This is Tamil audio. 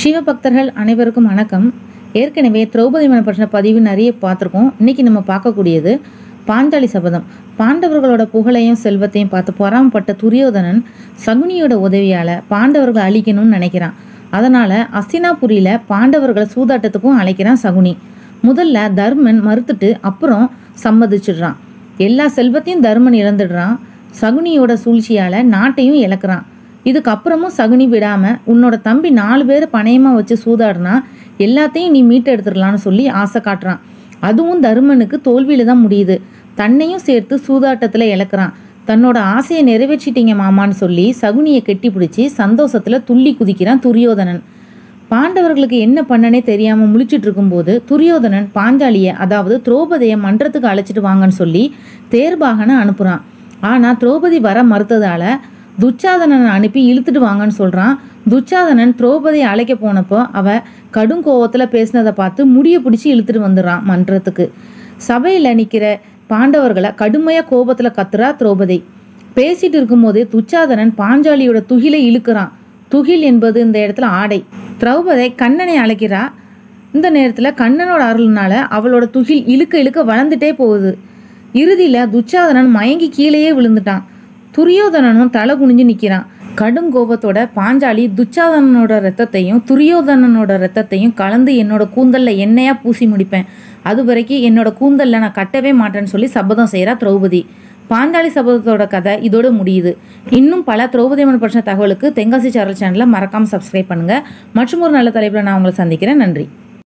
சிவபக்தர்கள் அனைவருக்கும் வணக்கம் ஏற்கனவே திரௌபதி மன பற்றின பதிவு நிறைய பார்த்துருக்கோம் இன்னைக்கு நம்ம பார்க்கக்கூடியது பாஞ்சாலி சபதம் பாண்டவர்களோட புகழையும் செல்வத்தையும் பார்த்து பொறாமப்பட்ட துரியோதனன் சகுனியோட உதவியால் பாண்டவர்களை அழிக்கணும்னு நினைக்கிறான் அதனால் அஸ்தினாபுரியில் பாண்டவர்களை சூதாட்டத்துக்கும் அழைக்கிறான் சகுனி முதல்ல தர்மன் மறுத்துட்டு அப்புறம் சம்மதிச்சிடுறான் எல்லா செல்வத்தையும் தர்மன் இழந்துடுறான் சகுனியோட சூழ்ச்சியால் நாட்டையும் இழக்கிறான் இதுக்கப்புறமும் சகுனி விடாமல் உன்னோட தம்பி நாலு பேரை பணயமாக வச்சு சூதாடினா எல்லாத்தையும் நீ மீட்டெடுத்துடலான்னு சொல்லி ஆசை காட்டுறான் அதுவும் தருமனுக்கு தோல்வியில தான் முடியுது தன்னையும் சேர்த்து சூதாட்டத்தில் இழக்கிறான் தன்னோட ஆசையை நிறைவேற்றிட்டீங்க மாமான்னு சொல்லி சகுனியை கெட்டி பிடிச்சி சந்தோஷத்தில் துள்ளி குதிக்கிறான் துரியோதனன் பாண்டவர்களுக்கு என்ன பண்ணனே தெரியாமல் முழிச்சிட்டு இருக்கும்போது துரியோதனன் பாஞ்சாலியை அதாவது திரௌபதியை மன்றத்துக்கு அழைச்சிட்டு வாங்கன்னு சொல்லி தேர்பாகனை அனுப்புகிறான் ஆனால் திரௌபதி வர மறுத்ததால துச்சாதனனை அனுப்பி இழுத்துட்டு வாங்கன்னு சொல்கிறான் துச்சாதனன் திரௌபதியை அழைக்க போனப்போ அவ கடும் கோவத்தில் பேசினதை பார்த்து முடியை பிடிச்சி இழுத்துட்டு வந்துடுறான் மன்றத்துக்கு சபையில் நிற்கிற பாண்டவர்களை கடுமையாக கோபத்தில் கத்துறா திரௌபதி பேசிட்டு இருக்கும்போதே துச்சாதனன் பாஞ்சாலியோட துகிலை இழுக்கிறான் துகில் என்பது இந்த இடத்துல ஆடை திரௌபதி கண்ணனை அழைக்கிறா இந்த நேரத்தில் கண்ணனோட அருள்னால அவளோட துகில் இழுக்க இழுக்க வளர்ந்துட்டே போகுது இறுதியில் துச்சாதனன் மயங்கி கீழேயே விழுந்துட்டான் துரியோதனனும் தலை குனிஞ்சு நிற்கிறான் கடும் கோபத்தோட பாஞ்சாலி துச்சாதனனோட ரத்தத்தையும் துரியோதனனோட ரத்தத்தையும் கலந்து என்னோட கூந்தல்ல எண்ணெயாக பூசி முடிப்பேன் அது வரைக்கும் என்னோட கூந்தல்ல நான் கட்டவே மாட்டேன்னு சொல்லி சபதம் செய்கிறா திரௌபதி பாஞ்சாலி சபதத்தோட கதை இதோட முடியுது இன்னும் பல திரௌபதி அம்மன் பற்றின தகவலுக்கு தென்காசி சேனல் சேனலை மறக்காமல் சப்ஸ்கிரைப் பண்ணுங்கள் மற்றும் ஒரு நல்ல தலைப்பில் நான் உங்களை சந்திக்கிறேன் நன்றி